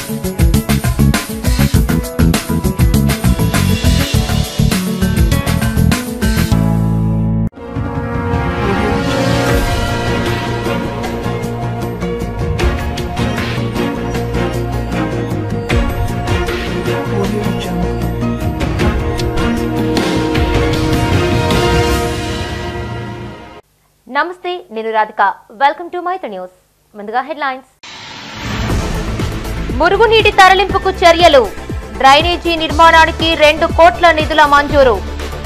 నమస్తే నేను Radhika welcome to Maitra news ముందుగా హెడ్లైన్స్ మురుగునీటి తరలింపుకు చర్యలు డ్రైనేజీ నిర్మాణానికి రెండు కోట్ల నిధుల మంజూరు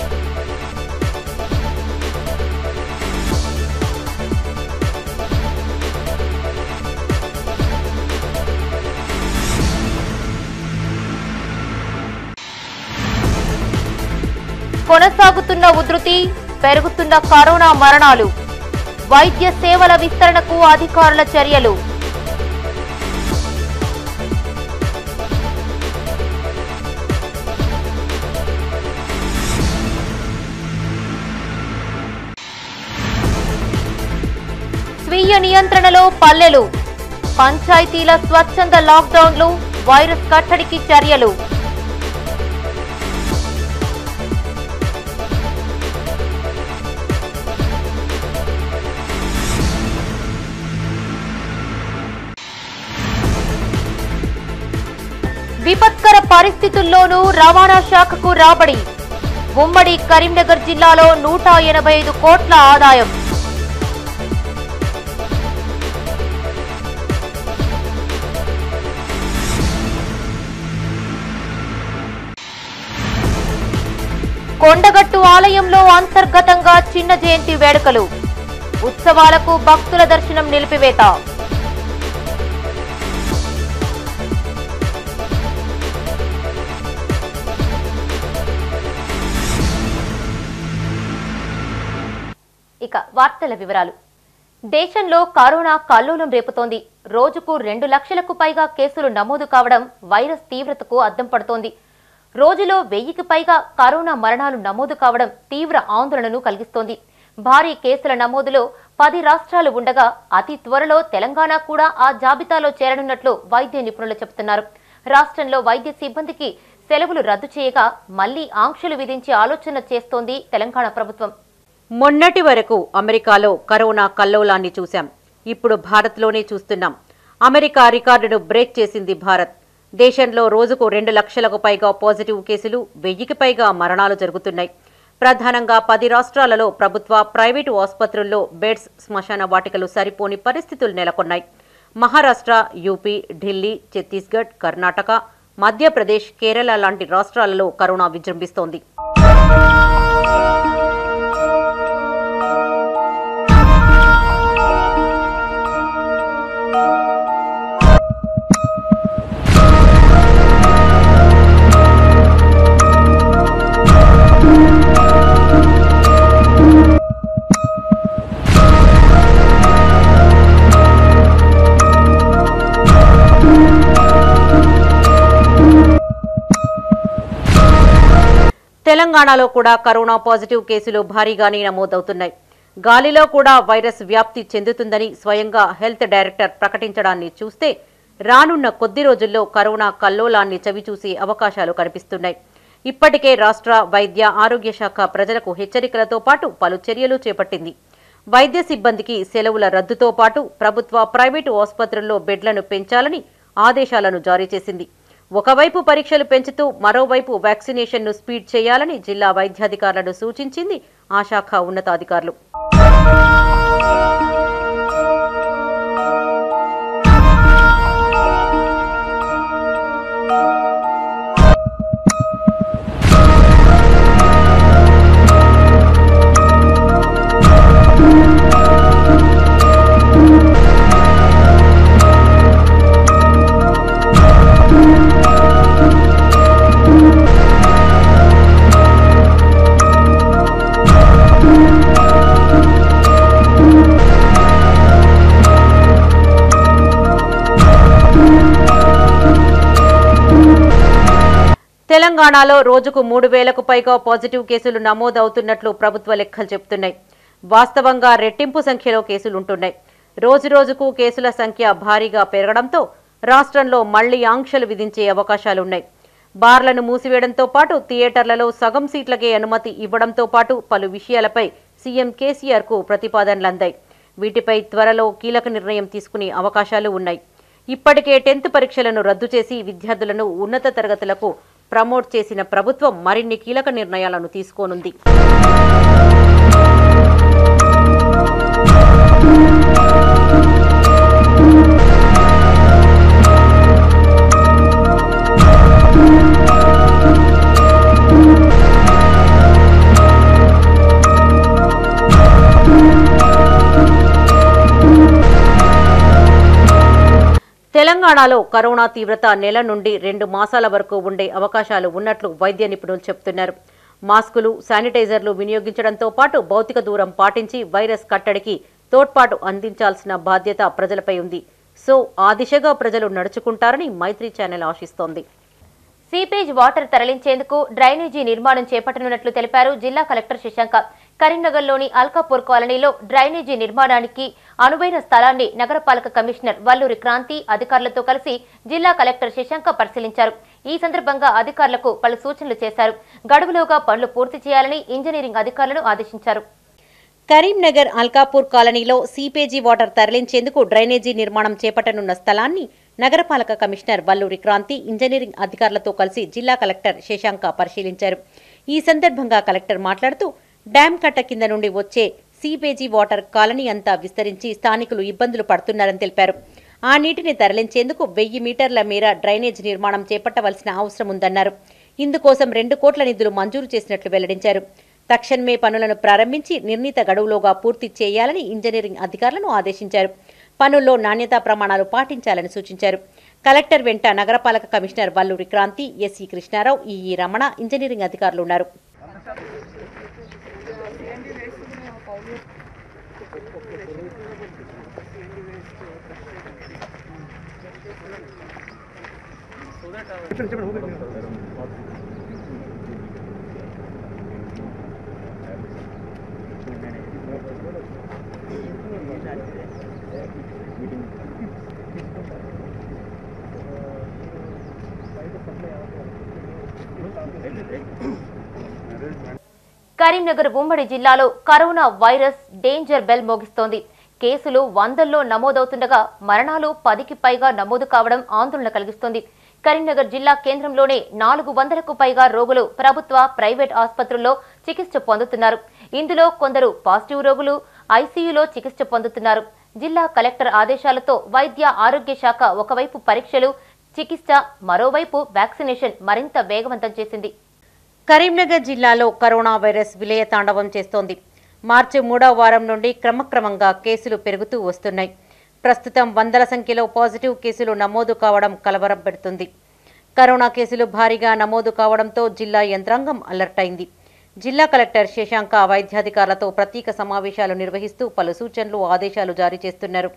కొనసాగుతున్న ఉధృతి పెరుగుతున్న కరోనా మరణాలు వైద్య సేవల విస్తరణకు అధికారుల చర్యలు స్వీయ నియంత్రణలో పల్లెలు పంచాయతీల స్వచ్ఛంద లాక్డౌన్లు వైరస్ కట్టడికి చర్యలు విపత్కర పరిస్థితుల్లోనూ రవాణా శాఖకు రాబడి ఉమ్మడి కరీంనగర్ జిల్లాలో నూట ఎనభై ఐదు కోట్ల ఆదాయం కొండగట్టు ఆలయంలో అంతర్గతంగా చిన్న జయంతి వేడుకలు ఉత్సవాలకు భక్తుల దర్శనం నిలిపివేత ఇక వార్తల వివరాలు దేశంలో కరోనా కల్లోలం రేపుతోంది రోజుకు రెండు లక్షలకు పైగా కేసులు నమోదు కావడం వైరస్ తీవ్రతకు అద్దం పడుతోంది రోజులో వెయ్యికి పైగా కరోనా మరణాలు నమోదు కావడం తీవ్ర ఆందోళనను కలిగిస్తోంది భారీ కేసుల నమోదులో పది రాష్ట్రాలు ఉండగా అతి త్వరలో తెలంగాణ కూడా ఆ జాబితాలో చేరనున్నట్లు వైద్య నిపుణులు చెబుతున్నారు రాష్ట్రంలో వైద్య సిబ్బందికి సెలవులు రద్దు చేయగా మళ్లీ ఆంక్షలు విధించే ఆలోచన చేస్తోంది తెలంగాణ ప్రభుత్వం మొన్నటి వరకు అమెరికాలో కరోనా కల్లోలాన్ని చూశాం ఇప్పుడు భారత్లోనే చూస్తున్నాం అమెరికా రికార్డును బ్రేక్ చేసింది భారత్ దేశంలో రోజుకు రెండు లక్షలకు పైగా పాజిటివ్ కేసులు వెయ్యికి పైగా మరణాలు జరుగుతున్నాయి ప్రధానంగా పది రాష్ట్రాలలో ప్రభుత్వ ప్రైవేటు ఆసుపత్రుల్లో బెడ్స్ శ్మశాన వాటికలు సరిపోని పరిస్థితులు నెలకొన్నాయి మహారాష్ట్ర యూపీ ఢిల్లీ ఛత్తీస్గఢ్ కర్ణాటక మధ్యప్రదేశ్ కేరళ లాంటి రాష్ట్రాలలో కరోనా విజృంభిస్తోంది తెలంగాణలో కూడా కరోనా పాజిటివ్ కేసులు భారీగానే నమోదవుతున్నాయి గాలిలో కూడా వైరస్ వ్యాప్తి చెందుతుందని స్వయంగా హెల్త్ డైరెక్టర్ ప్రకటించడాన్ని చూస్తే రానున్న కొద్ది రోజుల్లో కరోనా కల్లోలాన్ని చవిచూసే అవకాశాలు కనిపిస్తున్నాయి ఇప్పటికే రాష్ట్ర వైద్య ఆరోగ్య శాఖ ప్రజలకు హెచ్చరికలతో పాటు పలు చర్యలు చేపట్టింది వైద్య సిబ్బందికి సెలవుల రద్దుతో పాటు ప్రభుత్వ ప్రైవేటు ఆసుపత్రుల్లో బెడ్లను పెంచాలని ఆదేశాలను జారీ చేసింది ఒకవైపు పరీక్షలు పెంచుతూ మరోవైపు వ్యాక్సినేషన్ను స్పీడ్ చేయాలని జిల్లా వైద్యాధికారులను సూచించింది ఆ శాఖ ఉన్నతాధికారులు తెలంగాణలో రోజుకు మూడు వేలకు పైగా పాజిటివ్ కేసులు నమోదవుతున్నట్లు ప్రభుత్వ లెక్కలు చెబుతున్నాయి వాస్తవంగా రెట్టింపు సంఖ్యలో కేసులుంటున్నాయి రోజు రోజుకు కేసుల సంఖ్య భారీగా పెరగడంతో రాష్ట్రంలో మళ్లీ ఆంక్షలు విధించే అవకాశాలున్నాయి బార్లను మూసివేయడంతో పాటు థియేటర్లలో సగం సీట్లకే అనుమతి ఇవ్వడంతో పాటు పలు విషయాలపై సీఎం కేసీఆర్ కు ప్రతిపాదనలు అందాయి వీటిపై త్వరలో కీలక నిర్ణయం తీసుకునే అవకాశాలు ఉన్నాయి ఇప్పటికే టెన్త్ పరీక్షలను రద్దు చేసి విద్యార్థులను ఉన్నత తరగతులకు ప్రమోట్ చేసిన ప్రభుత్వం మరిన్ని కీలక నిర్ణయాలను తీసుకోనుంది తెలంగాణలో కరోనా తీవ్రత నెల నుండి రెండు మాసాల వరకు ఉండే అవకాశాలు ఉన్నట్లు వైద్య నిపుణులు చెబుతున్నారు మాస్కులు శానిటైజర్లు వినియోగించడంతో పాటు భౌతిక దూరం పాటించి వైరస్ కట్టడికి తోడ్పాటు అందించాల్సిన బాధ్యత ప్రజలపై ఉంది సో ఆ దిశగా ప్రజలు నడుచుకుంటారని మైత్రి ఛానల్ ఆశిస్తోంది సీపేజ్ వాటర్ తరలించేందుకు డ్రైనేజీ నిర్మాణం చేపట్టనున్నట్లు తెలిపారు జిల్లా కలెక్టర్ శశాంక కరీంనగర్లోని అల్కాపూర్ కాలనీలో డ్రైనేజీ నిర్మాణానికి అనువైన స్థలాన్ని నగరపాలక కమిషనర్ వల్లూరి క్రాంతి అధికారులతో కలిసి జిల్లా కలెక్టర్ శశాంక పరిశీలించారు ఈ సందర్భంగా అధికారులకు పలు సూచనలు చేశారు గడువులోగా పనులు పూర్తి చేయాలని ఇంజనీరింగ్ అధికారులను ఆదేశించారు కరీంనగర్ అల్కాపూర్ కాలనీలో సీపేజీ వాటర్ తరలించేందుకు డ్రైనేజీ నిర్మాణం చేపట్టనున్న స్థలాన్ని నగరపాలక కమిషనర్ వల్లూరి క్రాంతి ఇంజనీరింగ్ అధికారులతో కలిసి జిల్లా కలెక్టర్ శశాంక పరిశీలించారు ఈ సందర్భంగా కలెక్టర్ మాట్లాడుతూ డ్యాం కట్ట కింద నుండి వచ్చే సీపేజీ వాటర్ కాలనీ అంతా విస్తరించి స్థానికులు ఇబ్బందులు పడుతున్నారని తెలిపారు ఆ నీటిని తరలించేందుకు వెయ్యి మీటర్ల మేర డ్రైనేజ్ నిర్మాణం చేపట్టవలసిన అవసరం ఉందన్నారు ఇందుకోసం రెండు కోట్ల నిధులు మంజూరు చేసినట్లు వెల్లడించారు తక్షణమే పనులను ప్రారంభించి నిర్ణీత గడువులోగా పూర్తి చేయాలని ఇంజనీరింగ్ అధికారులను ఆదేశించారు పనుల్లో నాణ్యతా ప్రమాణాలు పాటించాలని సూచించారు కలెక్టర్ వెంట నగరపాలక commissioner Valluri Kranti SC Krishna Rao EE Ramana engineering అధికారులు ఉన్నారు కరీంనగర్ ఉమ్మడి జిల్లాలో కరోనా వైరస్ డేంజర్ బెల్ మోగిస్తోంది కేసులు వందల్లో నమోదవుతుండగా మరణాలు పదికి పైగా నమోదు కావడం ఆందోళన కలిగిస్తోంది కరీంనగర్ జిల్లా కేంద్రంలోనే నాలుగు వందలకు పైగా రోగులు ప్రభుత్వ ప్రైవేట్ ఆసుపత్రుల్లో చికిత్స పొందుతున్నారు ఇందులో కొందరు పాజిటివ్ రోగులు ఐసీయూలో చికిత్స పొందుతున్నారు జిల్లా కలెక్టర్ ఆదేశాలతో వైద్య ఆరోగ్య శాఖ ఒకవైపు పరీక్షలు చికిత్స మరోవైపు వ్యాక్సినేషన్ మరింత వేగవంతం చేసింది కరీంనగర్ జిల్లాలో కరోనా వైరస్ విలయ తాండవం చేస్తోంది మార్చి మూడవ వారం నుండి క్రమక్రమంగా కేసులు పెరుగుతూ వస్తున్నాయి ప్రస్తుతం వందల సంఖ్యలో పాజిటివ్ కేసులు నమోదు కావడం కలవరం పెడుతుంది కరోనా కేసులు భారీగా నమోదు కావడంతో జిల్లా యంత్రాంగం అలర్ట్ అయింది జిల్లా కలెక్టర్ శశాంక వైద్యాధికారులతో ప్రత్యేక సమావేశాలు నిర్వహిస్తూ పలు సూచనలు ఆదేశాలు జారీ చేస్తున్నారు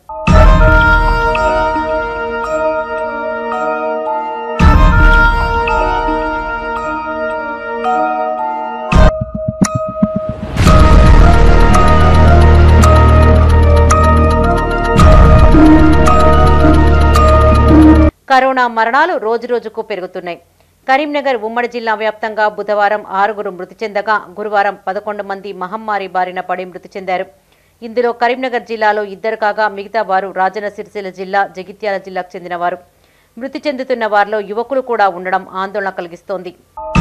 కరోనా మరణాలు రోజురోజుకు పెరుగుతున్నాయి కరీంనగర్ ఉమ్మడి జిల్లా వ్యాప్తంగా బుధవారం ఆరుగురు మృతి చెందగా గురువారం పదకొండు మంది మహమ్మారి బారిన పడి మృతి చెందారు ఇందులో కరీంనగర్ జిల్లాలో ఇద్దరు కాగా మిగతా వారు రాజన్న సిరిసిల్ల జిల్లా జగిత్యాల జిల్లాకు చెందినవారు మృతి చెందుతున్న వారిలో యువకులు కూడా ఉండడం ఆందోళన కలిగిస్తోంది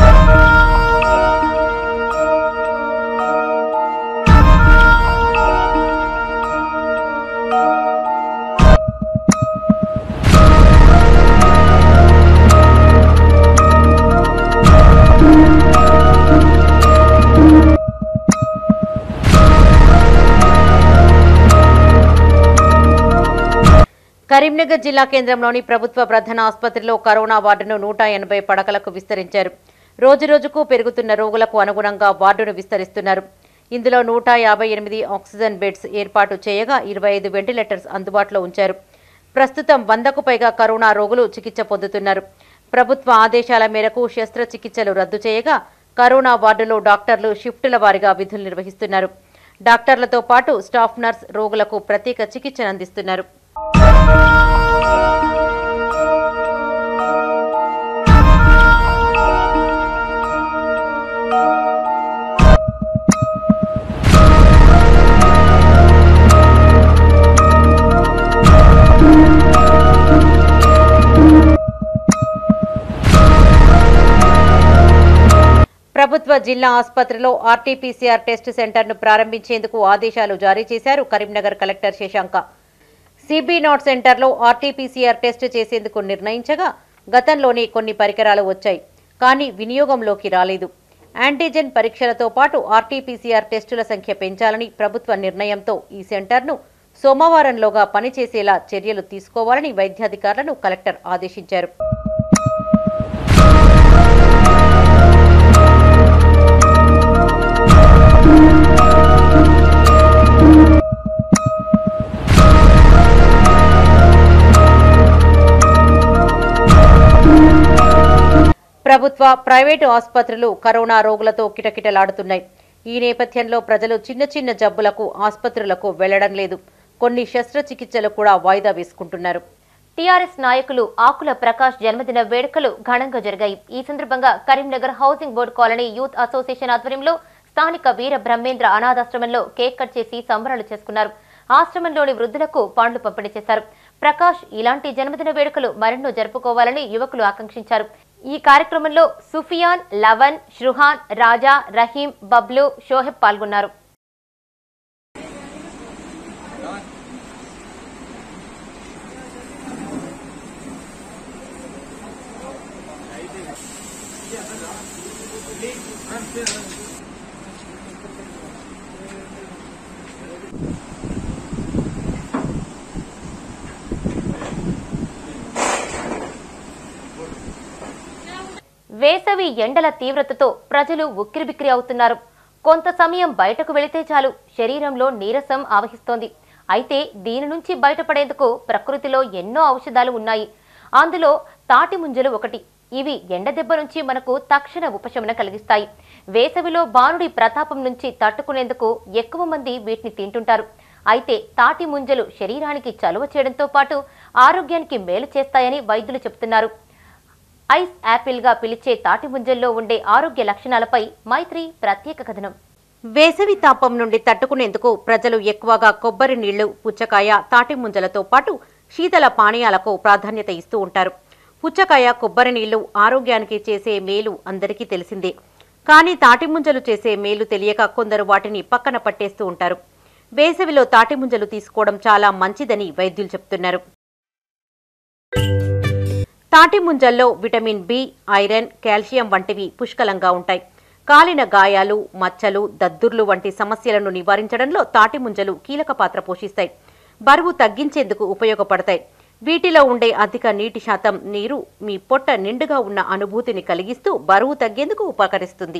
కరీంనగర్ జిల్లా కేంద్రంలోని ప్రభుత్వ ప్రధాన ఆసుపత్రిలో కరోనా వార్డును నూట ఎనభై పడకలకు విస్తరించారు రోజురోజుకు పెరుగుతున్న రోగులకు అనుగుణంగా వార్డును విస్తరిస్తున్నారు ఇందులో నూట యాభై ఎనిమిది ఆక్సిజన్ బెడ్స్ ఏర్పాటు చేయగా ఇరవై ఐదు వెంటిలేటర్స్ అందుబాటులో ఉంచారు ప్రస్తుతం వందకు పైగా కరోనా రోగులు చికిత్స పొందుతున్నారు ప్రభుత్వ ఆదేశాల మేరకు శస్త్రచికిత్సలు రద్దు చేయగా కరోనా వార్డులో డాక్టర్లు షిఫ్టుల వారీగా విధులు నిర్వహిస్తున్నారు డాక్టర్లతో పాటు స్టాఫ్ నర్స్ రోగులకు ప్రత్యేక చికిత్సను అందిస్తున్నారు ప్రభుత్వ జిల్లా ఆసుపత్రిలో ఆర్టీపీసీఆర్ టెస్ట్ సెంటర్ను ప్రారంభించేందుకు ఆదేశాలు జారీ చేశారు Karimnagar collector Shashanka CB NAAT సెంటర్లో ఆర్టీపీసీఆర్ టెస్ట్ చేసేందుకు నిర్ణయించగా గతంలోనే కొన్ని పరికరాలు వచ్చాయి కానీ వినియోగంలోకి రాలేదు యాంటీజెన్ పరీక్షలతో పాటు ఆర్టీపీసీఆర్ టెస్టుల సంఖ్య పెంచాలని ప్రభుత్వ నిర్ణయంతో ఈ సెంటర్ను సోమవారంలోగా పనిచేసేలా చర్యలు తీసుకోవాలని వైద్యాధికారులను కలెక్టర్ ఆదేశించారు ప్రభుత్వ ప్రైవేటు ఆసుపత్రులు కరోనా రోగులతో కిటకిటలాడుతున్నాయి ఈ నేపథ్యంలో ప్రజలు చిన్న చిన్న జబ్బులకు ఆసుపత్రులకు వెళ్లడం లేదు కొన్ని శస్త్రచికిత్సలు కూడా వాయిదా వేసుకుంటున్నారు టీఆర్ఎస్ నాయకులు ఆకుల ప్రకాష్ జన్మదిన వేడుకలు ఘనంగా జరిగాయి ఈ సందర్భంగా Karimnagar housing board colony youth association ఆధ్వర్యంలో స్థానిక వీర బ్రహ్మేంద్ర అనాథాశ్రమంలో కేక్ కట్ చేసి సంబరాలు చేసుకున్నారు ఆశ్రమంలోని వృద్ధులకు పండ్లు పంపిణీ చేశారు ప్రకాష్ ఇలాంటి జన్మదిన వేడుకలు మరెన్నో జరుపుకోవాలని యువకులు ఆకాంక్షించారు ఈ కార్యక్రమంలో సుఫియాన్ లవన్ షృహాన్ రాజా రహీం బబ్లు షోహెబ్ పాల్గొన్నారు వేసవి ఎండల తీవ్రతతో ప్రజలు ఉక్కిరిబిక్కిరి అవుతున్నారు కొంత సమయం బయటకు వెళితే చాలు శరీరంలో నీరసం ఆవహిస్తోంది అయితే దీని నుంచి బయటపడేందుకు ప్రకృతిలో ఎన్నో ఔషధాలు ఉన్నాయి అందులో తాటి ముంజలు ఒకటి ఇవి ఎండ దెబ్బ నుంచి మనకు తక్షణ ఉపశమనం కలిగిస్తాయి వేసవిలో బాణుడి ప్రతాపం నుంచి తట్టుకునేందుకు ఎక్కువ మంది వీటిని తింటుంటారు అయితే తాటి ముంజలు శరీరానికి చలువ చేయడంతో పాటు ఆరోగ్యానికి మేలు చేస్తాయని వైద్యులు చెబుతున్నారు ఐస్ యాపిల్ గా పిలిచే తాటి ముంజల్లో ఉండే ఆరోగ్య లక్షణాలపై మైత్రి ప్రత్యేక కథనం వేసవి తాపం నుండి తట్టుకునేందుకు ప్రజలు ఎక్కువగా కొబ్బరి నీళ్లు పుచ్చకాయ తాటి ముంజలతో పాటు శీతల పానీయాలకు ప్రాధాన్యత ఇస్తూ ఉంటారు పుచ్చకాయ కొబ్బరి నీళ్లు ఆరోగ్యానికి చేసే మేలు అందరికీ తెలిసిందే కానీ తాటి ముంజలు చేసే మేలు తెలియక కొందరు వాటిని పక్కన పట్టేస్తూ ఉంటారు వేసవిలో తాటి ముంజలు తీసుకోవడం చాలా మంచిదని వైద్యులు చెప్తున్నారు తాటి ముంజల్లో విటమిన్ బి ఐరన్ కాల్షియం వంటివి పుష్కలంగా ఉంటాయి కాలిన గాయాలు మచ్చలు దద్దుర్లు వంటి సమస్యలను నివారించడంలో తాటి ముంజలు కీలక పాత్ర పోషిస్తాయి బరువు తగ్గించేందుకు ఉపయోగపడతాయి వీటిలో ఉండే అధిక నీటి శాతం నీరు మీ పొట్ట నిండుగా ఉన్న అనుభూతిని కలిగిస్తూ బరువు తగ్గేందుకు ఉపకరిస్తుంది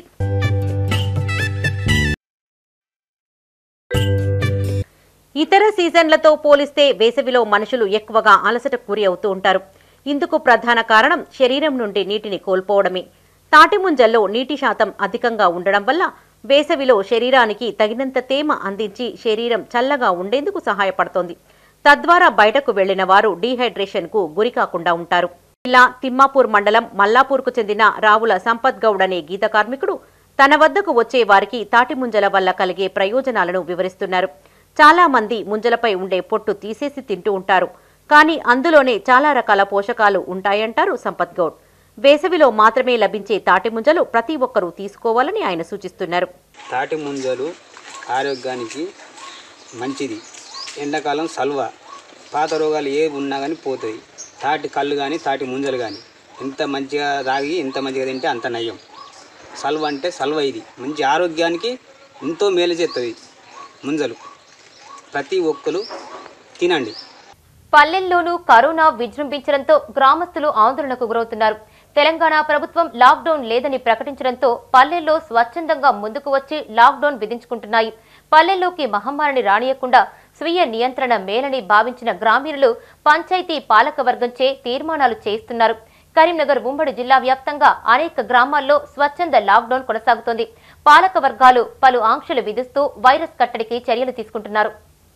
ఇతర సీజన్లతో పోలిస్తే వేసవిలో మనుషులు ఎక్కువగా అలసట గురి అవుతూ ఉంటారు ఇందుకు ప్రధాన కారణం శరీరం నుండి నీటిని కోల్పోవడమే తాటి ముంజల్లో నీటి శాతం అధికంగా ఉండడం వల్ల వేసవిలో శరీరానికి తగినంత తేమ అందించి శరీరం చల్లగా ఉండేందుకు సహాయపడుతోంది తద్వారా బయటకు వెళ్లిన వారు డీహైడ్రేషన్కు గురికాకుండా ఉంటారు ఇలా తిమ్మాపూర్ మండలం మల్లాపూర్కు చెందిన రావుల సంపత్ గౌడ్ అనే గీత కార్మికుడు తన వద్దకు వచ్చే వారికి తాటి ముంజల వల్ల కలిగే ప్రయోజనాలను వివరిస్తున్నారు చాలా మంది ముంజలపై ఉండే పొట్టు తీసేసి తింటూ ఉంటారు కానీ అందులోనే చాలా రకాల పోషకాలు ఉంటాయంటారు సంపత్ గౌడ్ వేసవిలో మాత్రమే లభించే తాటి ముంజలు ప్రతి ఒక్కరూ తీసుకోవాలని ఆయన సూచిస్తున్నారు తాటి ముంజలు ఆరోగ్యానికి మంచిది ఎండాకాలం సల్వ పాత రోగాలు ఏ ఉన్నా కానీ పోతాయి తాటి కళ్ళు కానీ తాటి ముంజలు కానీ ఎంత మంచిగా తాగి ఎంత మంచిగా తింటే అంత నయం సల్వ అంటే సల్వ ఇది మంచి ఆరోగ్యానికి ఎంతో మేలు చేస్తుంది ముంజలు ప్రతి ఒక్కరు తినండి పల్లెల్లోనూ కరోనా విజృంభించడంతో గ్రామస్తులు ఆందోళనకు గురవుతున్నారు తెలంగాణ ప్రభుత్వం లాక్డౌన్ లేదని ప్రకటించడంతో పల్లెల్లో స్వచ్ఛందంగా ముందుకు వచ్చి లాక్డౌన్ విధించుకుంటున్నాయి పల్లెల్లోకి మహమ్మారిని రానియకుండా స్వీయ నియంత్రణ మేలని భావించిన గ్రామీణులు పంచాయతీ పాలకవర్గంచే తీర్మానాలు చేయిస్తున్నారు కరీంనగర్ ఉమ్మడి జిల్లా వ్యాప్తంగా అనేక గ్రామాల్లో స్వచ్ఛంద లాక్డౌన్ కొనసాగుతోంది పాలక వర్గాలు పలు ఆంక్షలు విధిస్తూ వైరస్ కట్టడికి చర్యలు తీసుకుంటున్నారు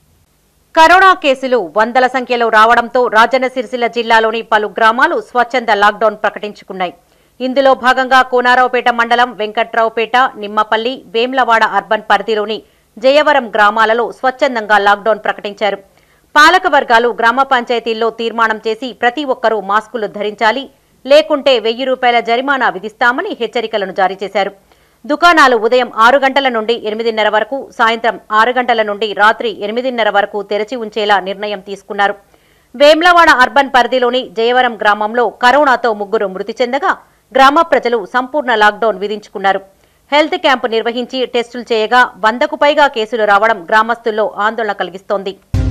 కరోనా కేసులు వందల సంఖ్యలో రావడంతో రాజన్న సిరిసిల్ల జిల్లాలోని పలు గ్రామాలు స్వచ్ఛంద లాక్డౌన్ ప్రకటించుకున్నాయి ఇందులో భాగంగా కోనారావుపేట మండలం వెంకట్రావుపేట నిమ్మపల్లి వేమ్లవాడ అర్బన్ పరిధిలోని జయవరం గ్రామాలలో స్వచ్ఛందంగా లాక్డౌన్ ప్రకటించారు పాలక వర్గాలు గ్రామ పంచాయతీల్లో తీర్మానం చేసి ప్రతి ఒక్కరూ మాస్కులు ధరించాలి లేకుంటే వెయ్యి రూపాయల జరిమానా విధిస్తామని హెచ్చరికలను జారీ చేశారు దుకాణాలు ఉదయం ఆరు గంటల నుండి ఎనిమిదిన్నర వరకు సాయంత్రం ఆరు గంటల నుండి రాత్రి ఎనిమిదిన్నర వరకు తెరచి ఉంచేలా నిర్ణయం తీసుకున్నారు వేమ్లవాడ అర్బన్ పరిధిలోని జయవరం గ్రామంలో కరోనాతో ముగ్గురు మృతి చెందగా గ్రామ ప్రజలు సంపూర్ణ లాక్డౌన్ విధించుకున్నారు హెల్త్ క్యాంపు నిర్వహించి టెస్టులు చేయగా వందకు పైగా కేసులు రావడం గ్రామస్తుల్లో ఆందోళన కలిగిస్తోంది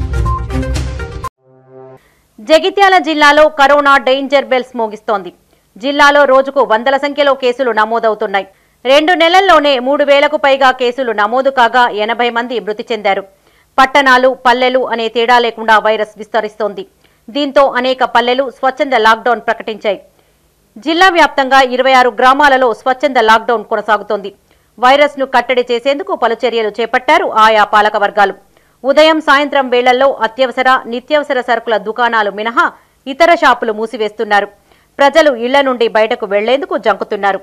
జగిత్యాల జిల్లాలో కరోనా డేంజర్ బెల్స్ మోగిస్తోంది జిల్లాలో రోజుకు వందల సంఖ్యలో కేసులు నమోదవుతున్నాయి రెండు నెలల్లోనే మూడు వేలకు పైగా కేసులు నమోదు కాగా ఎనభై మంది మృతి చెందారు పట్టణాలు పల్లెలు అనే తేడా లేకుండా వైరస్ విస్తరిస్తోంది దీంతో అనేక పల్లెలు స్వచ్ఛంద లాక్డౌన్ ప్రకటించాయి జిల్లా వ్యాప్తంగా ఇరవై ఆరు గ్రామాలలో స్వచ్ఛంద లాక్డౌన్ కొనసాగుతోంది వైరస్ ను కట్టడి చేసేందుకు పలు చర్యలు చేపట్టారు ఆయా పాలక వర్గాలు ఉదయం సాయంత్రం వేళల్లో అత్యవసర నిత్యావసర సరుకుల దుకాణాలు మినహా ఇతర షాపులు మూసివేస్తున్నారు ప్రజలు ఇళ్ల నుండి బయటకు వెళ్లేందుకు జంకుతున్నారు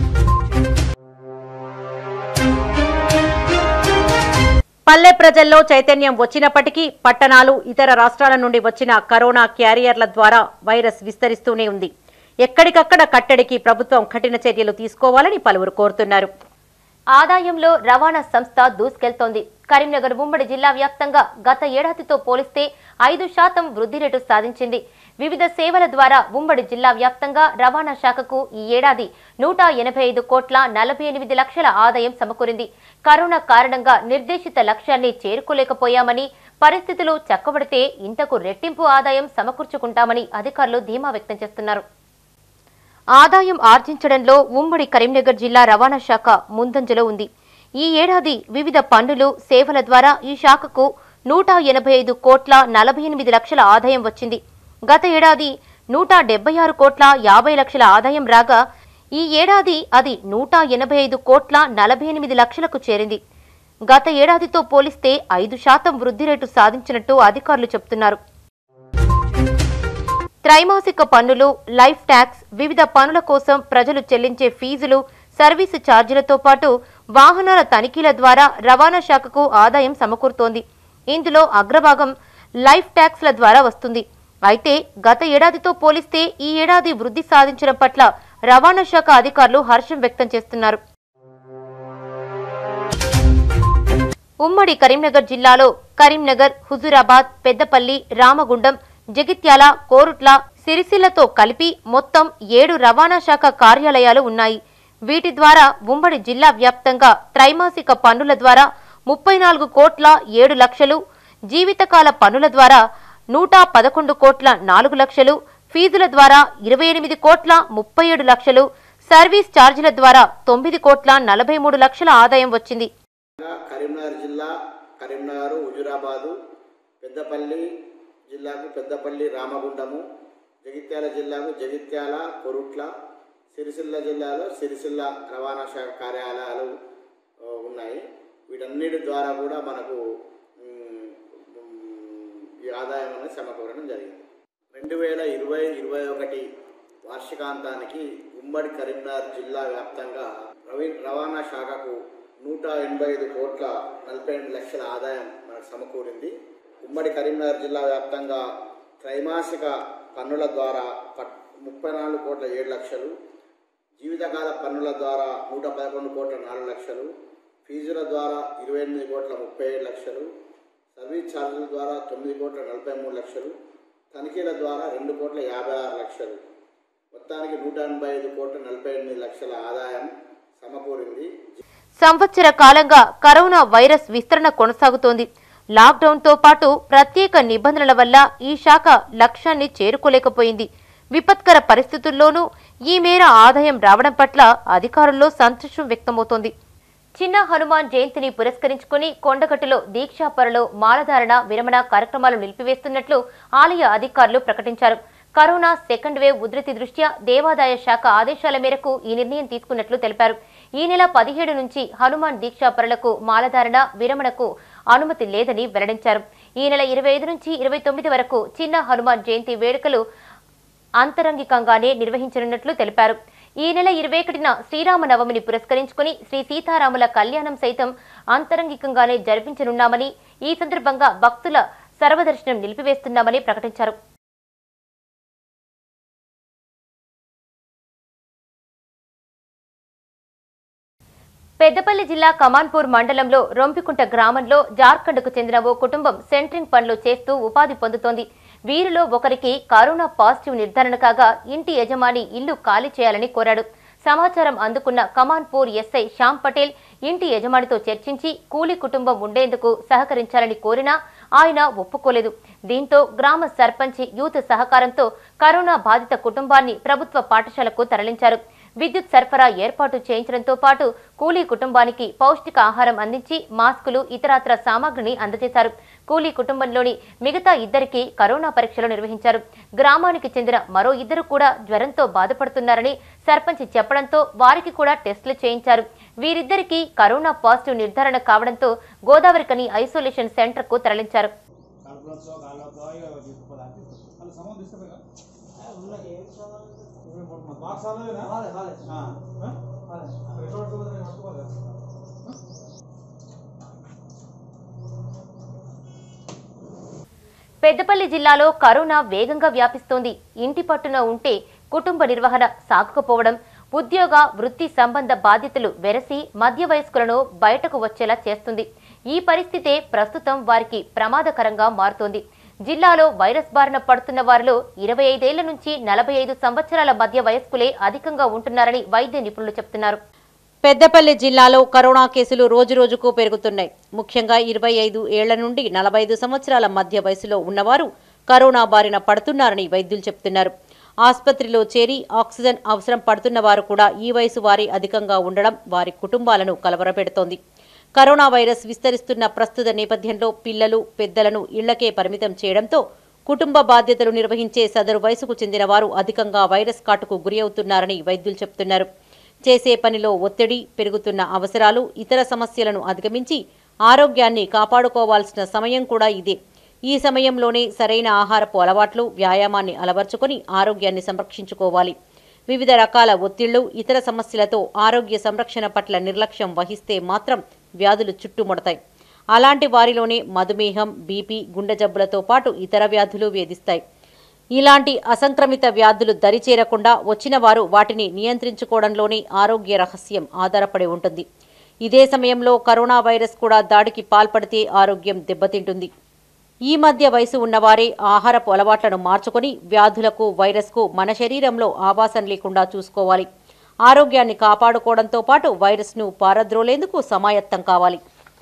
పల్లె ప్రజల్లో చైతన్యం వచ్చినప్పటికీ పట్టణాలు ఇతర రాష్ట్రాల నుండి వచ్చిన కరోనా క్యారియర్ల ద్వారా వైరస్ విస్తరిస్తూనే ఉంది ఎక్కడికక్కడ కట్టడికి ప్రభుత్వం కఠిన చర్యలు తీసుకోవాలని పలువురు కోరుతున్నారు ఆదాయంలో రవాణా సంస్థ దూసుకెళ్తోంది కరీంనగర్ ఉమ్మడి జిల్లా వ్యాప్తంగా గత ఏడాదితో పోలిస్తే ఐదు శాతం వృద్ధి రేటు సాధించింది వివిధ సేవల ద్వారా ఉమ్మడి జిల్లా వ్యాప్తంగా రవాణా శాఖకు ఈ ఏడాది నూట ఎనభై ఐదు కోట్ల నలభై ఎనిమిది లక్షల ఆదాయం సమకూరింది కరోనా కారణంగా నిర్దేశిత లక్ష్యాన్ని చేరుకోలేకపోయామని పరిస్థితులు చక్కబడితే ఇంతకు రెట్టింపు ఆదాయం సమకూర్చుకుంటామని అధికారులు ధీమా వ్యక్తం చేస్తున్నారు ఆదాయం ఆర్జించడంలో ఉమ్మడి కరీంనగర్ జిల్లా రవాణా శాఖ ముందంజలో ఉంది ఈ ఏడాది వివిధ పన్నులు సేవల ద్వారా ఈ శాఖకు నూట ఎనభై ఐదు కోట్ల నలభై ఎనిమిది లక్షల ఆదాయం వచ్చింది గత ఏడాది నూట డెబ్బై ఆరు కోట్ల యాభై లక్షల ఆదాయం రాగా ఈ ఏడాది అది నూట ఎనభై ఐదు కోట్ల నలభై ఎనిమిది లక్షలకు చేరింది గత ఏడాదితో పోలిస్తే ఐదు శాతం వృద్ధి రేటు సాధించినట్టు అధికారులు చెబుతున్నారు త్రైమాసిక పన్నులు లైఫ్ ట్యాక్స్ వివిధ పనుల కోసం ప్రజలు చెల్లించే ఫీజులు సర్వీసు ఛార్జీలతో పాటు వాహనాల తనిఖీల ద్వారా రవాణా శాఖకు ఆదాయం సమకూరుతోంది ఇందులో అగ్రభాగం లైఫ్ ట్యాక్స్ల ద్వారా వస్తుంది అయితే గత ఏడాదితో పోలిస్తే ఈ ఏడాది వృద్ధి సాధించడం పట్ల రవాణా శాఖ అధికారులు హర్షం వ్యక్తం చేస్తున్నారు ఉమ్మడి కరీంనగర్ జిల్లాలో కరీంనగర్ హుజూరాబాద్ పెద్దపల్లి రామగుండం జగిత్యాల కోరుట్ల సిరిసిల్లతో కలిపి మొత్తం ఏడు రవాణా శాఖ కార్యాలయాలు ఉన్నాయి వీటి ద్వారా ఉమ్మడి జిల్లా వ్యాప్తంగా త్రైమాసిక పన్నుల ద్వారా ముప్పై నాలుగు కోట్ల ఏడు లక్షలు జీవితకాల పన్నుల ద్వారా నూట పదకొండు కోట్ల నాలుగు లక్షలు ఫీజుల ద్వారా ఇరవై ఎనిమిది కోట్ల ముప్పై ఏడు లక్షలు సర్వీస్ ఛార్జీల ద్వారా తొమ్మిది కోట్ల నలభై మూడు లక్షల ఆదాయం వచ్చింది కరీంనగర్ జిల్లా కరీంనగర్ హుజురాబాదు పెద్దపల్లి జిల్లాకు పెద్దపల్లి రామగుండము జగిత్యాల జిల్లాకు జగిత్యాల కొరుట్ల సిరిసిల్ల జిల్లాలో సిరిసిల్ల రవాణా శాఖ కార్యాలయాలు ఆ, ఉన్నాయి వీటన్నిటి ద్వారా కూడా మనకు మ్, మ్, ఈ ఆదాయం అనేది సమకూరడం జరిగింది రెండు వేల ఇరవై ఇరవై ఒకటి వార్షికాంతానికి ఉమ్మడి కరీంనగర్ జిల్లా వ్యాప్తంగా రవి రవాణా శాఖకు నూట ఎనభై ఐదు కోట్ల నలభై ఎనిమిది లక్షల ఆదాయం మనకు సమకూరింది ఉమ్మడి కరీంనగర్ జిల్లా వ్యాప్తంగా త్రైమాసిక పన్నుల ద్వారా పట్ ముప్పై నాలుగు కోట్ల ఏడు లక్షలు జీవితకాల పన్నుల ద్వారా నూట పదకొండు కోట్ల నాలుగు లక్షలు ఫీజుల ద్వారా ఇరవై ఎనిమిది కోట్ల ముప్పై ఏడు లక్షలు సర్వీస్ ఛార్జీల ద్వారా తొమ్మిది కోట్ల నలభై మూడు లక్షలు తనిఖీల ద్వారా రెండు కోట్ల యాభై ఆరు లక్షలు మొత్తానికి నూట ఎనభై ఐదు కోట్ల నలభై ఎనిమిది లక్షల ఆదాయం సమకూరింది సంవత్సర కాలంగా కరోనా వైరస్ విస్తరణ కొనసాగుతోంది లాక్డౌన్తో పాటు ప్రత్యేక నిబంధనల వల్ల ఈ శాఖ లక్ష్యాన్ని చేరుకోలేకపోయింది విపత్కర పరిస్థితుల్లోనూ ఈ మేర ఆదాయం రావడం పట్ల అధికారుల్లో సంతోషం వ్యక్తమవుతోంది చిన్న హనుమాన్ జయంతిని పురస్కరించుకుని కొండగట్టులో దీక్షాపరలో మాలధారణ విరమణ కార్యక్రమాలు నిలిపివేస్తున్నట్లు ఆలయ అధికారులు ప్రకటించారు కరోనా సెకండ్ వేవ్ ఉధృతి దృష్ట్యా దేవాదాయ శాఖ ఆదేశాల మేరకు ఈ నిర్ణయం తీసుకున్నట్లు తెలిపారు ఈ నెల పదిహేడు నుంచి హనుమాన్ దీక్షాపరులకు మాలధారణ విరమణకు అనుమతి లేదని వెల్లడించారు ఈ నెల ఇరవై ఐదు నుంచి ఇరవై తొమ్మిది వరకు చిన్న హనుమాన్ జయంతి వేడుకలు అంతరంగికంగానే నిర్వహించనున్నట్లు తెలిపారు ఈ నెల ఇరవై ఒకటిన శ్రీరామనవమిని పురస్కరించుకుని శ్రీ సీతారాముల కళ్యాణం సైతం అంతరంగికంగానే జరిపించనున్నామని ఈ సందర్భంగా భక్తుల సర్వదర్శనం నిలిపివేస్తున్నామని ప్రకటించారు పెద్దపల్లి జిల్లా కమాన్పూర్ మండలంలో రొంపికుంట గ్రామంలో జార్ఖండ్కు చెందిన ఓ కుటుంబం సెంట్రింగ్ పనులు చేస్తూ ఉపాధి పొందుతోంది వీరిలో ఒకరికి కరోనా పాజిటివ్ నిర్ధారణ కాగా ఇంటి యజమాని ఇల్లు ఖాళీ చేయాలని కోరాడు సమాచారం అందుకున్న కమాన్పూర్ ఎస్ఐ శ్యామ్ పటేల్ ఇంటి యజమానితో చర్చించి కూలీ కుటుంబం ఉండేందుకు సహకరించాలని కోరినా ఆయన ఒప్పుకోలేదు దీంతో గ్రామ సర్పంచ్ యూత్ సహకారంతో కరోనా బాధిత కుటుంబాన్ని ప్రభుత్వ పాఠశాలకు తరలించారు విద్యుత్ సరఫరా ఏర్పాటు చేయించడంతో పాటు కూలీ కుటుంబానికి పౌష్టిక ఆహారం అందించి మాస్కులు ఇతరత్ర సామాగ్రిని అందజేశారు కూలీ కుటుంబంలోని మిగతా ఇద్దరికి కరోనా పరీక్షలు నిర్వహించారు గ్రామానికి చెందిన మరో ఇద్దరు కూడా జ్వరంతో బాధపడుతున్నారని సర్పంచ్ చెప్పడంతో వారికి కూడా టెస్టులు చేయించారు వీరిద్దరికీ కరోనా పాజిటివ్ నిర్ధారణ కావడంతో గోదావరికని ఐసోలేషన్ సెంటర్ కు తరలించారు పెద్దపల్లి జిల్లాలో కరోనా వేగంగా వ్యాపిస్తోంది ఇంటి పట్టున ఉంటే కుటుంబ నిర్వహణ సాగకపోవడం ఉద్యోగ వృత్తి సంబంధ బాధ్యతలు వెరసి మధ్య వయస్కులను బయటకు వచ్చేలా చేస్తుంది ఈ పరిస్థితే ప్రస్తుతం వారికి ప్రమాదకరంగా మారుతోంది జిల్లాలో వైరస్ బారిన పడుతున్న వారిలో ఇరవై ఐదేళ్ల నుంచి నలభై ఐదు సంవత్సరాల మధ్య వయస్కులే అధికంగా ఉంటున్నారని వైద్య నిపుణులు చెబుతున్నారు పెద్దపల్లి జిల్లాలో కరోనా కేసులు రోజురోజుకు పెరుగుతున్నాయి ముఖ్యంగా ఇరవై ఐదు ఏళ్ల నుండి నలభై ఐదు సంవత్సరాల మధ్య వయసులో ఉన్నవారు కరోనా బారిన పడుతున్నారని వైద్యులు చెబుతున్నారు ఆసుపత్రిలో చేరి ఆక్సిజన్ అవసరం పడుతున్న వారు కూడా ఈ వయసు వారి అధికంగా ఉండడం వారి కుటుంబాలను కలవరపెడుతోంది కరోనా వైరస్ విస్తరిస్తున్న ప్రస్తుత నేపథ్యంలో పిల్లలు పెద్దలను ఇళ్లకే పరిమితం చేయడంతో కుటుంబ బాధ్యతలు నిర్వహించే సదరు వయసుకు చెందిన వారు అధికంగా వైరస్ కాటుకు గురి అవుతున్నారని వైద్యులు చెబుతున్నారు చేసే పనిలో ఒత్తిడి పెరుగుతున్న అవసరాలు ఇతర సమస్యలను అధిగమించి ఆరోగ్యాన్ని కాపాడుకోవాల్సిన సమయం కూడా ఇదే ఈ సమయంలోనే సరైన ఆహారపు అలవాట్లు వ్యాయామాన్ని అలవర్చుకొని ఆరోగ్యాన్ని సంరక్షించుకోవాలి వివిధ రకాల ఒత్తిళ్లు ఇతర సమస్యలతో ఆరోగ్య సంరక్షణ పట్ల నిర్లక్ష్యం వహిస్తే మాత్రం వ్యాధులు చుట్టుముడతాయి అలాంటి వారిలోనే మధుమేహం బీపీ గుండె జబ్బులతో పాటు ఇతర వ్యాధులు వేధిస్తాయి ఇలాంటి అసంక్రమిత వ్యాధులు దరిచేరకుండా వచ్చిన వారు వాటిని నియంత్రించుకోవడంలోనే ఆరోగ్య రహస్యం ఆధారపడి ఉంటుంది ఇదే సమయంలో కరోనా వైరస్ కూడా దాడికి పాల్పడితే ఆరోగ్యం దెబ్బతింటుంది ఈ మధ్య వయసు ఉన్నవారే ఆహారపు అలవాట్లను మార్చుకొని వ్యాధులకు వైరస్కు మన శరీరంలో ఆవాసం లేకుండా చూసుకోవాలి ఆరోగ్యాన్ని కాపాడుకోవడంతో పాటు వైరస్ను పారద్రోలేందుకు సమాయత్తం కావాలి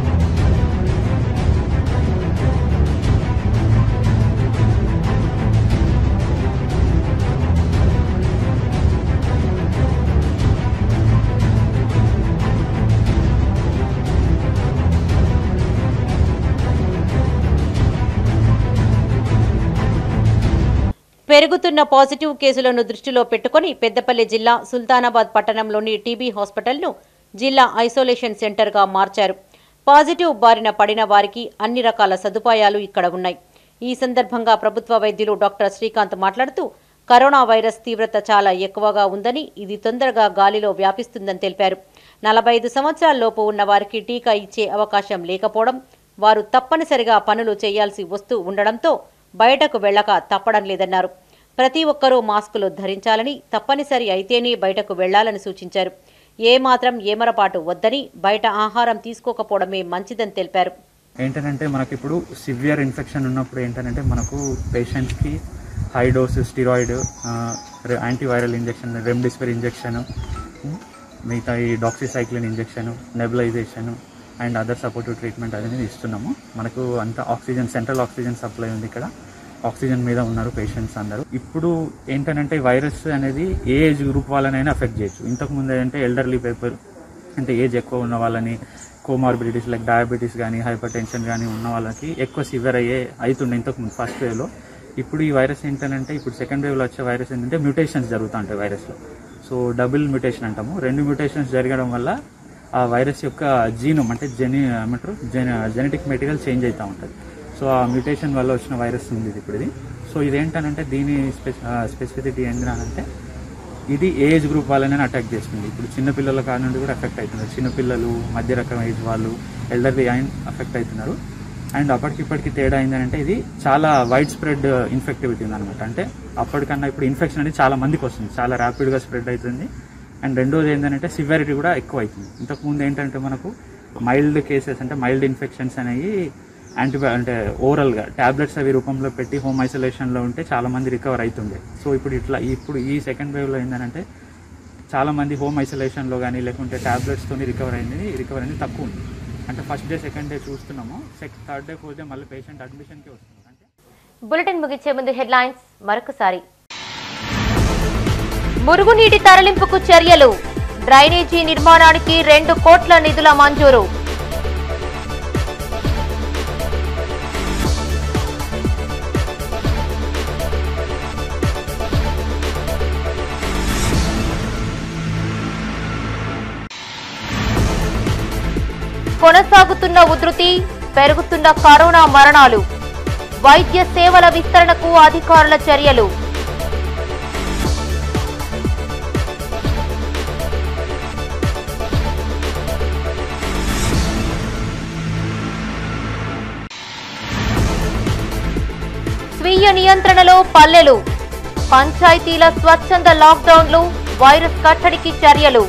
పెరుగుతున్న పాజిటివ్ కేసులను దృష్టిలో పెట్టుకొని పెద్దపల్లి జిల్లా సుల్తానాబాద్ పట్టణంలోని టీబీ హాస్పిటల్ను జిల్లా ఐసోలేషన్ సెంటర్గా మార్చారు పాజిటివ్ బారిన పడిన వారికి అన్ని రకాల సదుపాయాలు ఇక్కడ ఉన్నాయి ఈ సందర్భంగా ప్రభుత్వ వైద్యులు డాక్టర్ శ్రీకాంత్ మాట్లాడుతూ కరోనా వైరస్ తీవ్రత చాలా ఎక్కువగా ఉందని ఇది తొందరగా గాలిలో వ్యాపిస్తుందని తెలిపారు నలభై ఐదు సంవత్సరాలలోపు ఉన్న వారికి టీకా ఇచ్చే అవకాశం లేకపోవడం వారు తప్పనిసరిగా పనులు చేయాల్సి వస్తూ ఉండడంతో బయటకు వెళ్ళక తప్పడం లేదన్నారు ప్రతి ఒక్కరూ మాస్కులు ధరించాలని తప్పనిసరి అయితేనే బయటకు వెళ్లాలని సూచించారు ఏ మాత్రం ఏమరపాటు వద్దని బయట ఆహారం తీసుకోకపోవడమే మంచిదని తెలిపారు ఏంటంటే మనకి ఇప్పుడు సివియర్ ఇన్ఫెక్షన్ ఉన్నప్పుడు ఏంటంటే మనకు పేషెంట్స్కి high dose steroid antiviral injection remdesivir injection మిగతా ఈ doxycycline injection nebulisation and other supportive treatment అనేది ఇస్తున్నాము మనకు అంత ఆక్సిజన్ సెంట్రల్ ఆక్సిజన్ సప్లై ఉంది ఇక్కడ ఆక్సిజన్ మీద ఉన్నారు పేషెంట్స్ అందరూ ఇప్పుడు ఏంటంటే వైరస్ అనేది ఏ ఏజ్ గ్రూప్ వాళ్ళనైనా అఫెక్ట్ చేయొచ్చు ఇంతకుముందు ఏంటంటే ఎల్డర్లీ పేపర్ అంటే ఏజ్ ఎక్కువ ఉన్న వాళ్ళని కోమార్బిడిటీస్ లైక్ డయాబెటీస్ కానీ హైపర్ టెన్షన్ కానీ ఉన్న వాళ్ళకి ఎక్కువ సివియర్ అయ్యే అవుతుండే ఇంతకుముందు ఫస్ట్ వేవ్లో ఇప్పుడు ఈ వైరస్ ఏంటంటే ఇప్పుడు సెకండ్ వేవ్లో వచ్చే వైరస్ ఏంటంటే మ్యూటేషన్స్ జరుగుతూ ఉంటాయి వైరస్లో సో డబుల్ మ్యూటేషన్ అంటాము రెండు మ్యూటేషన్స్ జరగడం వల్ల ఆ వైరస్ యొక్క జీనోమ్ అంటే జెని ఏమంటారు జెన జెనెటిక్ మెటీరియల్ చేంజ్ అవుతూ ఉంటుంది సో ఆ మ్యూటేషన్ వల్ల వచ్చిన వైరస్ ఉంది ఇది ఇప్పుడు ఇది సో ఇదేంటనంటే దీని స్పెసి స్పెసిఫిసిటీ ఏంటంటే ఇది ఏజ్ గ్రూప్ వాళ్ళని అటాక్ చేస్తుంది ఇప్పుడు చిన్నపిల్లల కాడ నుండి కూడా ఎఫెక్ట్ అవుతున్నారు చిన్నపిల్లలు మధ్య రకం ఏజ్ వాళ్ళు ఎల్డర్లీ అయిన్ అఫెక్ట్ అవుతున్నారు అండ్ అప్పటికిప్పటికి తేడా ఏంటంటే ఇది చాలా వైడ్ స్ప్రెడ్ ఇన్ఫెక్టివిటీ ఉందన్నమాట అంటే అప్పటికన్నా ఇప్పుడు ఇన్ఫెక్షన్ అనేది చాలా మందికి వస్తుంది చాలా ర్యాపిడ్గా స్ప్రెడ్ అవుతుంది అండ్ రెండోది ఏంటంటే సివియారిటీ కూడా ఎక్కువ అవుతుంది ఇంతకుముందు ఏంటంటే మనకు మైల్డ్ కేసెస్ అంటే మైల్డ్ ఇన్ఫెక్షన్స్ అనేవి యాంటీబయో అంటే ఓరల్గా ట్యాబ్లెట్స్ అవి రూపంలో పెట్టి హోమ్ ఐసోలేషన్లో ఉంటే చాలా మంది రికవర్ అవుతుండే సో ఇప్పుడు ఇట్లా ఇప్పుడు ఈ సెకండ్ వేవ్లో ఏంటంటే చాలా మంది హోమ్ ఐసోలేషన్లో కానీ లేకుంటే ట్యాబ్లెట్స్తో రికవర్ అయింది రికవర్ అనేది తక్కువ ఉంది అంటే ఫస్ట్ డే సెకండ్ డే చూస్తున్నాము second third day fourth day మళ్ళీ పేషెంట్ అడ్మిషన్కి వస్తుంది అంటే బులెటిన్ ముగించే ముందు హెడ్లైన్స్ మరొకసారి మురుగునీటి తరలింపుకు చర్యలు డ్రైనేజీ నిర్మాణానికి రెండు కోట్ల నిధుల మంజూరు కొనసాగుతున్న ఉధృతి పెరుగుతున్న కరోనా మరణాలు వైద్య సేవల విస్తరణకు అధికారుల చర్యలు స్వీయ నియంత్రణలో పల్లెలు పంచాయతీల స్వచ్ఛంద లాక్డౌన్లు వైరస్ కట్టడికి చర్యలు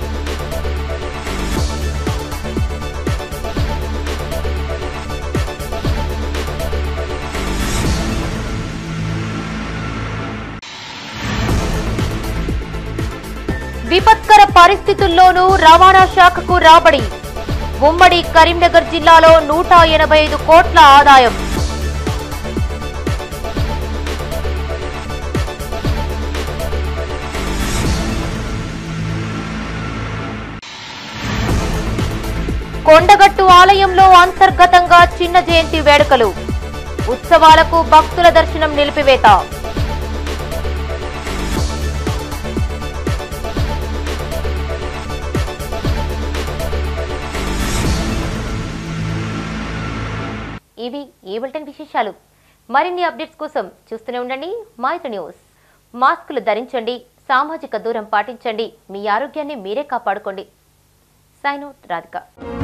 విపత్కర పరిస్థితుల్లోనూ రవాణా శాఖకు రాబడి ఉమ్మడి కరీంనగర్ జిల్లాలో నూట ఎనభై ఐదు కోట్ల ఆదాయం కొండగట్టు ఆలయంలో అంతర్గతంగా చిన్న జయంతి వేడుకలు ఉత్సవాలకు భక్తుల దర్శనం నిలిపివేత ఇవి ఈ బులెటిన్ విశేషాలు మరిన్ని అప్డేట్స్ కోసం చూస్తూనే ఉండండి మైత్రి న్యూస్ మాస్కులు ధరించండి సామాజిక దూరం పాటించండి మీ ఆరోగ్యాన్ని మీరే కాపాడుకోండి సైన్ అవుట్ రాధిక